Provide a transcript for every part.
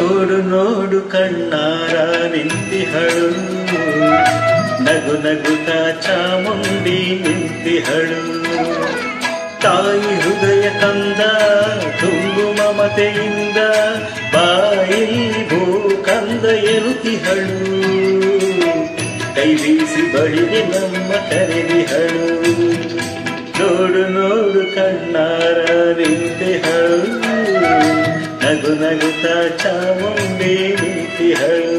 ನೋಡು ನೋಡು ಕಣ್ಣಾರ ನಿಂತಿಹಳು ನಗು ನಗುತ್ತ ಚಾಮುಂಡಿ ನಿಂತಿಹಳು ತಾಯಿ ಹೃದಯ ತಂದ ತುಂಬು ಮಮತೆಯಿಂದ ಬಾಯಿ ಭೂಕಂದ ಎರುತಿಹಳು ಕೈ ಬೀಸಿ ಬಳಿಗೆ ನಮ್ಮ ಕರೆದಿಹಳು ನೋಡು ನೋಡು ಕಣ್ಣಾರ ನಿಂತಿಹಳು ನಗು ನಗುತ್ತ ಚಾಮುಂಡಿ ನಿಂತಿಹಳು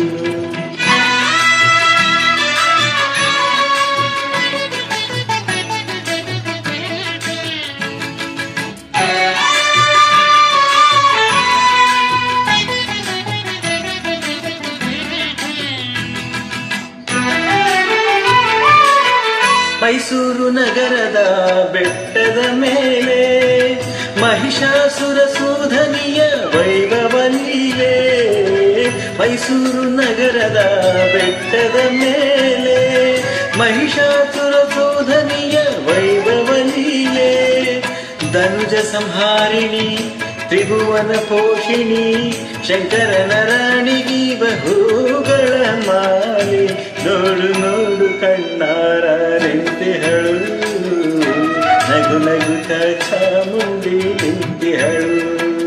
ಮೈಸೂರು ನಗರದ ಬೆಟ್ಟದ ಮೇಲೆ ಮಹಿಷಾಸುರ ಸೂಧನಿಯ ವೈಭವಲ್ಲಿಯೇ ಮೈಸೂರು ನಗರದ ಬೆಟ್ಟದ ಮೇಲೆ ಮಹಿಷಾಸುರ ಸೂಧನಿಯ ವೈಭವಲಿಯೇ ಧನುಜ ಸಂಹಾರಿಣಿ ತ್ರಿಭುವನ ಪೋಷಿಣಿ ಶಂಕರನ ರಾಣಿಗಿ ಬಹುಗಳ ಮಾಲೆ ನೋಡು ನೋಡು ಕಣ್ಣಾರ ನಿಂತಿಹಳು ನಗು ನಗುತ್ತ ಚಾಮುಂಡಿ ನಿಂತಿಹಳು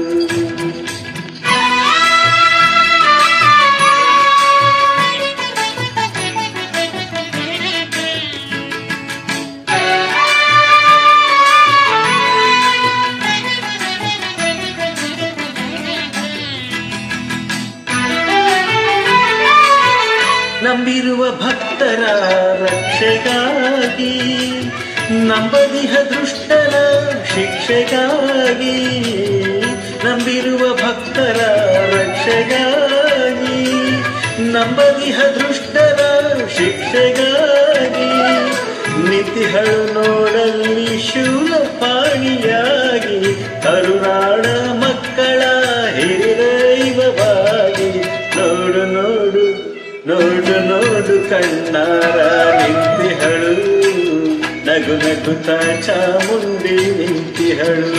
ನಂಬಿರುವ ಭಕ್ತರ ರಕ್ಷೆಗಾಗಿ ನಂಬದಿಹ ದುಷ್ಟರ ಶಿಕ್ಷೆಗಾಗಿ ನಂಬಿರುವ ಭಕ್ತರ ರಕ್ಷೆಗಾಗಿ ನಂಬದಿಹ ದುಷ್ಟರ ಶಿಕ್ಷೆಗಾಗಿ ನಿತಿಹಳು ನೋಡಲ್ಲಿ ಶೂಲಪಾಣಿಯಾಗಿ ಕರುನಾಡ ಮಕ್ಕಳ ಹಿರಿದೈವವಾಗಿ ನೋಡು ನೋಡು ನೋಡು ನೋಡು ಕಣ್ಣಾರ ನಿಂತಿಹಳು ನಗು ನಗುತ್ತ ಚಾಮುಂಡಿ ನಿಂತಿಹಳು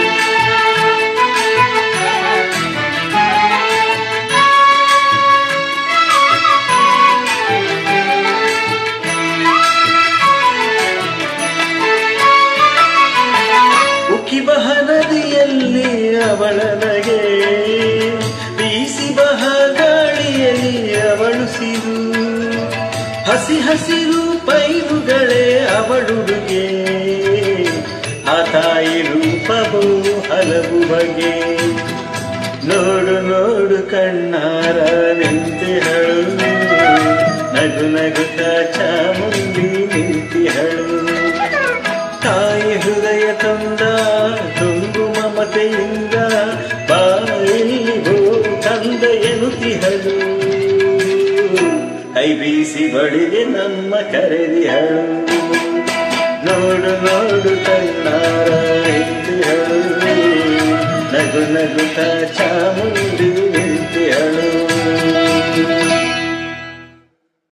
ಉಕ್ಕಿಬಹ ನದಿಯಲ್ಲಿ ಅವಳ ನಗೆ ಬೀಸಿ ಬಹ ಗಾಳಿಯಲ್ಲಿ ಅವಳು ಸಿರು ಹಸಿ ಹಸಿರು ಪೈರುಗಳೇ ಅವಳುಡುಗೆ ಆ ತಾಯಿ ರೂಪವು ಹಲವು ಬಗೆ ನೋಡು ನೋಡು ಕಣ್ಣಾರ ನಿಂತಿಹಳು ನಗು ನಗುತ್ತ ಚಾಮುಂಡಿ ನಿಂತಿಹಳು ತಾಯಿ ಹೃದಯ ತಂದ ತುಂಬು ಮಮತೆಯಿಂದ ಬಾಯಲ್ಲಿ ಹೋ ತಂದ ಎನ್ನುತ್ತಿಹಳು ಕೈ ಬೀಸಿ ಬಳಿಗೆ ನಮ್ಮ ಕರೆದಿಹಳು ನೋಡು ನೋಡು ಕಣ್ಣಾರ ಹಿಂದಿಹಳು ನಗು ನಗುತ್ತ ಚಾಮುಂಡಿ